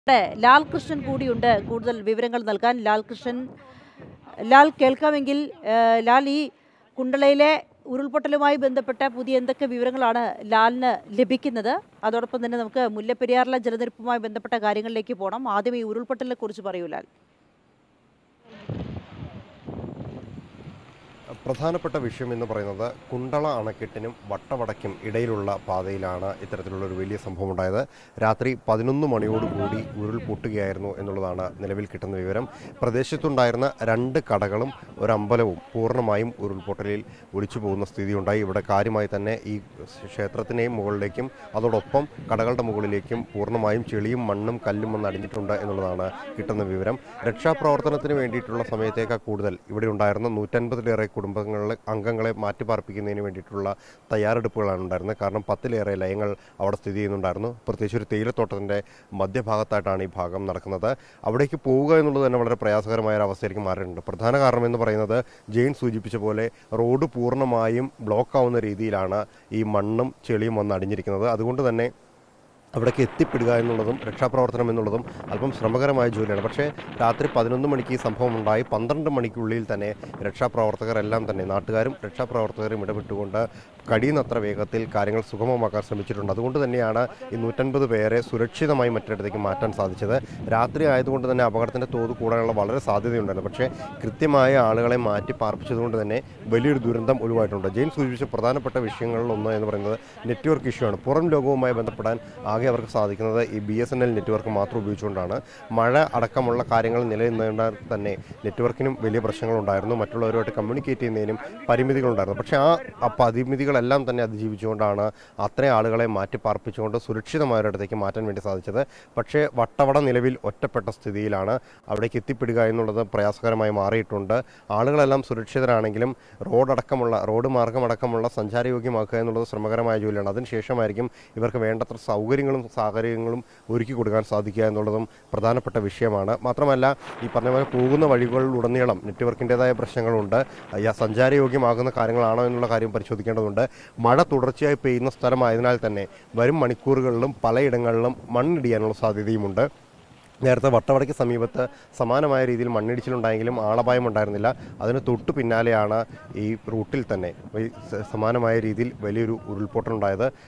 ഇവിടെ ലാൽ കൃഷ്ണൻ കൂടിയുണ്ട് കൂടുതൽ വിവരങ്ങൾ നൽകാൻ ലാൽ കൃഷ്ണൻ ലാൽ കേൾക്കാമെങ്കിൽ ഏഹ്, ലാൽ ഈ കുണ്ടളയിലെ ഉരുൾപൊട്ടലുമായി ബന്ധപ്പെട്ട പുതിയ എന്തൊക്കെ വിവരങ്ങളാണ് ലാലിന് ലഭിക്കുന്നത് അതോടൊപ്പം തന്നെ നമുക്ക് മുല്ലപ്പെരിയാറിലെ ജലനിരപ്പുമായി ബന്ധപ്പെട്ട കാര്യങ്ങളിലേക്ക് പോകണം ആദ്യം ഈ ഉരുൾപൊട്ടലിനെ കുറിച്ച് പറയൂ ലാൽ പ്രധാനപ്പെട്ട വിഷയം എന്ന് പറയുന്നത് കുണ്ടള അണക്കെട്ടിനും വട്ടവടയ്ക്കും ഇടയിലുള്ള പാതയിലാണ് ഇത്തരത്തിലുള്ള ഒരു വലിയ സംഭവം ഉണ്ടായത് രാത്രി പതിനൊന്ന് മണിയോടുകൂടി ഉരുൾ പൊട്ടുകയായിരുന്നു എന്നുള്ളതാണ് നിലവിൽ കിട്ടുന്ന വിവരം പ്രദേശത്തുണ്ടായിരുന്ന രണ്ട് കടകളും ഒരു അമ്പലവും പൂർണ്ണമായും ഉരുൾപൊട്ടലിൽ ഒലിച്ചു പോകുന്ന സ്ഥിതിയുണ്ടായി ഇവിടെ കാര്യമായി തന്നെ ഈ ക്ഷേത്രത്തിനെയും മുകളിലേക്കും അതോടൊപ്പം കടകളുടെ മുകളിലേക്കും പൂർണ്ണമായും ചെളിയും മണ്ണും കല്ലും വന്ന് അടിഞ്ഞിട്ടുണ്ട് എന്നുള്ളതാണ് കിട്ടുന്ന വിവരം രക്ഷാപ്രവർത്തനത്തിന് വേണ്ടിയിട്ടുള്ള സമയത്തേക്കാൾ കൂടുതൽ ഇവിടെ ഉണ്ടായിരുന്ന നൂറ്റൻപതിലേറെ കുടുംബങ്ങളിലെ അംഗങ്ങളെ മാറ്റിപ്പാർപ്പിക്കുന്നതിന് വേണ്ടിയിട്ടുള്ള തയ്യാറെടുപ്പുകളാണ് ഉണ്ടായിരുന്നത് കാരണം പത്തിലേറെ ലയങ്ങൾ അവിടെ സ്ഥിതി ചെയ്യുന്നുണ്ടായിരുന്നു പ്രത്യേകിച്ച് ഒരു തേയിലത്തോട്ടത്തിൻ്റെ മധ്യഭാഗത്തായിട്ടാണ് ഈ ഭാഗം നടക്കുന്നത് അവിടേക്ക് പോവുക എന്നുള്ളത് തന്നെ വളരെ പ്രയാസകരമായ ഒരു അവസ്ഥയിലേക്ക് മാറിയിട്ടുണ്ട് പ്രധാന കാരണം എന്ന് പറയുന്നത് ജെയിൻ സൂചിപ്പിച്ച പോലെ റോഡ് പൂർണ്ണമായും ബ്ലോക്ക് ആവുന്ന രീതിയിലാണ് ഈ മണ്ണും ചെളിയും വന്ന് അടിഞ്ഞിരിക്കുന്നത് അതുകൊണ്ട് തന്നെ അവിടേക്ക് എത്തിപ്പെടുക എന്നുള്ളതും രക്ഷാപ്രവർത്തനം എന്നുള്ളതും അല്പം ശ്രമകരമായ ജോലിയാണ് പക്ഷേ രാത്രി പതിനൊന്ന് മണിക്ക് ഈ സംഭവം ഉണ്ടായി പന്ത്രണ്ട് മണിക്കുള്ളിൽ തന്നെ രക്ഷാപ്രവർത്തകരെല്ലാം തന്നെ നാട്ടുകാരും രക്ഷാപ്രവർത്തകരും ഇടപെട്ടുകൊണ്ട് കഴിയുന്നത്ര വേഗത്തിൽ കാര്യങ്ങൾ സുഗമമാക്കാൻ ശ്രമിച്ചിട്ടുണ്ട് അതുകൊണ്ട് തന്നെയാണ് ഈ നൂറ്റൻപത് പേരെ സുരക്ഷിതമായി മറ്റിടത്തേക്ക് മാറ്റാൻ സാധിച്ചത് രാത്രി ആയതുകൊണ്ട് തന്നെ അപകടത്തിൻ്റെ തോത് കൂടാനുള്ള വളരെ സാധ്യതയുണ്ടായിരുന്നു പക്ഷേ കൃത്യമായ ആളുകളെ മാറ്റി പാർപ്പിച്ചതുകൊണ്ട് തന്നെ വലിയൊരു ദുരന്തം ഒഴിവായിട്ടുണ്ട് ജെയിൻ സൂചിപ്പിച്ച പ്രധാനപ്പെട്ട വിഷയങ്ങളിൽ ഒന്ന് എന്ന് പറയുന്നത് നെറ്റ്വർക്ക് ഇഷ്യൂ ആണ് പുറം ലോകവുമായി ബന്ധപ്പെടാൻ ആകെ അവർക്ക് സാധിക്കുന്നത് ഈ B S N L network മാത്രം ഉപയോഗിച്ചുകൊണ്ടാണ് മഴ അടക്കമുള്ള കാര്യങ്ങൾ നിലനിന്നതിനാൽ തന്നെ നെറ്റ്വർക്കിനും വലിയ പ്രശ്നങ്ങളുണ്ടായിരുന്നു മറ്റുള്ളവരുമായിട്ട് കമ്മ്യൂണിക്കേറ്റ് ചെയ്യുന്നതിനും പരിമിതികളുണ്ടായിരുന്നു പക്ഷേ ആ ആ പരിമിതികളെല്ലാം തന്നെ അതിജീവിച്ചുകൊണ്ടാണ് അത്രയും ആളുകളെ മാറ്റി പാർപ്പിച്ചുകൊണ്ട് സുരക്ഷിതമായ ഒരിടത്തേക്ക് മാറ്റാൻ വേണ്ടി സാധിച്ചത് പക്ഷേ വട്ടവട നിലവിൽ ഒറ്റപ്പെട്ട സ്ഥിതിയിലാണ് അവിടേക്ക് എത്തിപ്പെടുക എന്നുള്ളത് പ്രയാസകരമായി മാറിയിട്ടുണ്ട് ആളുകളെല്ലാം സുരക്ഷിതരാണെങ്കിലും റോഡടക്കമുള്ള റോഡ് മാർഗമടക്കമുള്ള സഞ്ചാരയോഗ്യമാക്കുക എന്നുള്ളത് ശ്രമകരമായ ജോലിയാണ് അതിനുശേഷമായിരിക്കും ഇവർക്ക് വേണ്ടത്ര സൗകര്യങ്ങളും സാഹചര്യങ്ങളും ഒരുക്കി കൊടുക്കാൻ സാധിക്കുക എന്നുള്ളതും പ്രധാനപ്പെട്ട വിഷയമാണ് മാത്രമല്ല ഈ പറഞ്ഞ പോലെ പോകുന്ന വഴികളിലുടനീളം നെറ്റ്വർക്കിൻ്റെതായ പ്രശ്നങ്ങളുണ്ട് ഈ സഞ്ചാരയോഗ്യമാകുന്ന കാര്യങ്ങളാണോ എന്നുള്ള കാര്യം പരിശോധിക്കേണ്ടതുണ്ട് മഴ തുടർച്ചയായി പെയ്യുന്ന സ്ഥലമായതിനാൽ തന്നെ വരും മണിക്കൂറുകളിലും പലയിടങ്ങളിലും മണ്ണിടിയാനുള്ള സാധ്യതയുമുണ്ട് നേരത്തെ വട്ടവടയ്ക്ക് സമീപത്ത് സമാനമായ രീതിയിൽ മണ്ണിടിച്ചിലുണ്ടായെങ്കിലും ആളപായം ഉണ്ടായിരുന്നില്ല അതിന് തൊട്ടു പിന്നാലെയാണ് ഈ റൂട്ടിൽ തന്നെ ഈ സ- സമാനമായ രീതിയിൽ വലിയൊരു ഉരുൾപൊട്ടലുണ്ടായത്